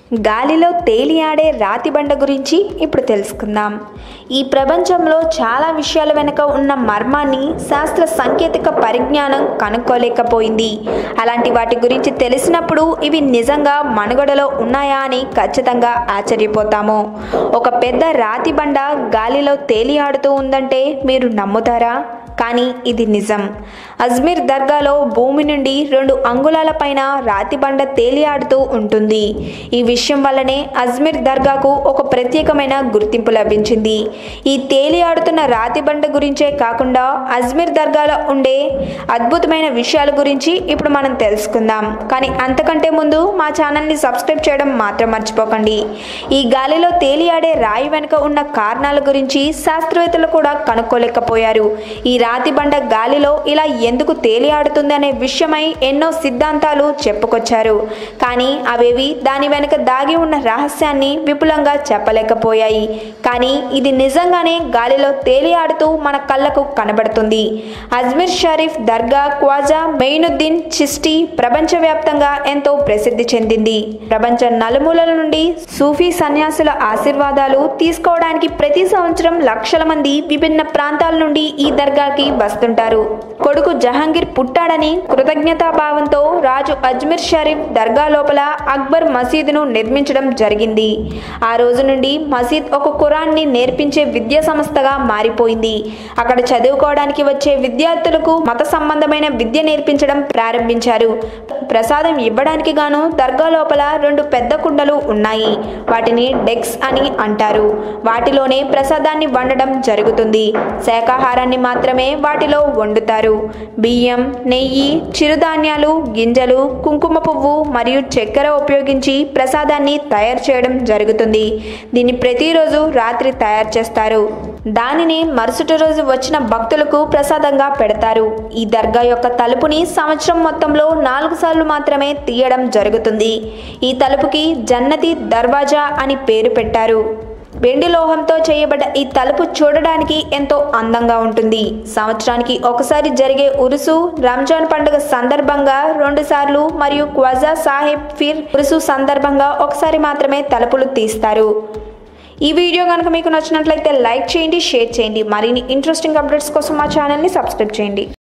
గాలిలో తేలియాడే రాతి బండ గురించి ఇప్పుడు తెలుసుకుందాం ఈ ప్రపంచంలో చాలా విషయాల వెనుక ఉన్న మర్మాన్ని శాస్త్ర సాంకేతిక పరిజ్ఞానం కనుక్కోలేకపోయింది అలాంటి వాటి గురించి తెలిసినప్పుడు ఇవి నిజంగా మనుగడలో ఉన్నాయా అని ఖచ్చితంగా ఆశ్చర్యపోతాము ఒక పెద్ద రాతి బండ గాలిలో తేలియాడుతూ ఉందంటే మీరు నమ్ముతారా కానీ ఇది నిజం అజ్మీర్ దర్గాలో భూమి నుండి రెండు అంగుళాల పైన రాతి బండ తేలియాడుతూ ఉంటుంది ఈ విషయం వల్లనే అజ్మీర్ దర్గాకు ఒక ప్రత్యేకమైన గుర్తింపు లభించింది ఈ తేలియాడుతున్న రాతి బండ గురించే కాకుండా అజ్మీర్ దర్గాలో ఉండే అద్భుతమైన విషయాల గురించి ఇప్పుడు మనం తెలుసుకుందాం కానీ అంతకంటే ముందు మా ఛానల్ని సబ్స్క్రైబ్ చేయడం మాత్రం మర్చిపోకండి ఈ గాలిలో తేలియాడే రాయి వెనుక ఉన్న కారణాల గురించి శాస్త్రవేత్తలు కూడా కనుక్కోలేకపోయారు ఈ రాతి బండ గాలిలో ఇలా ఎందుకు తేలియాడుతుంది అనే విషయమై ఎన్నో సిద్ధాంతాలు చెప్పుకొచ్చారు కానీ అవేవి దాని వెనుక దాగి ఉన్న రహస్యాన్ని విపులంగా చెప్పలేకపోయాయి కానీ ఇది నిజంగానే గాలిలో తేలియాడుతూ మన కళ్ళకు కనబడుతుంది అజ్మీర్ షరీఫ్ దర్గా క్వాజా మెయినుద్దీన్ చిస్టి ప్రపంచవ్యాప్తంగా ఎంతో ప్రసిద్ధి చెందింది ప్రపంచ నలుమూలల నుండి సూఫీ సన్యాసుల ఆశీర్వాదాలు తీసుకోవడానికి ప్రతి సంవత్సరం లక్షల మంది విభిన్న ప్రాంతాల నుండి ఈ దర్గాకి వస్తుంటారు కొడుకు జహాంగీర్ పుట్టాడని కృతజ్ఞతాభావంతో రాజు అజ్మీర్ షరీఫ్ దర్గా లోపల అక్బర్ మసీదును నిర్మించడం జరిగింది ఆ రోజు నుండి మసీద్ ఒక ఖురాన్ని నేర్పించే విద్యా సంస్థగా మారిపోయింది అక్కడ చదువుకోవడానికి వచ్చే విద్యార్థులకు మత సంబంధమైన విద్య నేర్పించడం ప్రారంభించారు ప్రసాదం ఇవ్వడానికి గాను దర్గా లోపల రెండు పెద్ద కుండలు ఉన్నాయి వాటిని డెక్స్ అని అంటారు వాటిలోనే ప్రసాదాన్ని వండడం జరుగుతుంది శాకాహారాన్ని మాత్రమే వాటిలో వండుతారు బియ్యం నెయ్యి చిరుధాన్యాలు గింజలు కుంకుమ పువ్వు మరియు చక్కెర ఉపయోగించి ప్రసాదాన్ని తయారు చేయడం జరుగుతుంది దీన్ని ప్రతిరోజు రాత్రి తయారు చేస్తారు దానిని మరుసటి రోజు వచ్చిన భక్తులకు ప్రసాదంగా పెడతారు ఈ దర్గా యొక్క తలుపుని సంవత్సరం మొత్తంలో నాలుగు సార్లు మాత్రమే తీయడం జరుగుతుంది ఈ తలుపుకి జన్నతి దర్వాజా అని పేరు పెట్టారు వెండి లోహంతో చేయబడ్డ ఈ తలుపు చూడడానికి ఎంతో అందంగా ఉంటుంది సంవత్సరానికి ఒకసారి జరిగే ఉరుసు రంజాన్ పండుగ సందర్భంగా రెండు సార్లు మరియు క్వజా సాహెబ్ ఫిర్ ఉరుసు సందర్భంగా ఒకసారి మాత్రమే తలుపులు తీస్తారు ఈ వీడియో కనుక మీకు నచ్చినట్లయితే లైక్ చేయండి షేర్ చేయండి మరిన్ని ఇంట్రెస్టింగ్ అప్డేట్స్ కోసం మా ఛానల్ని సబ్స్క్రైబ్ చేయండి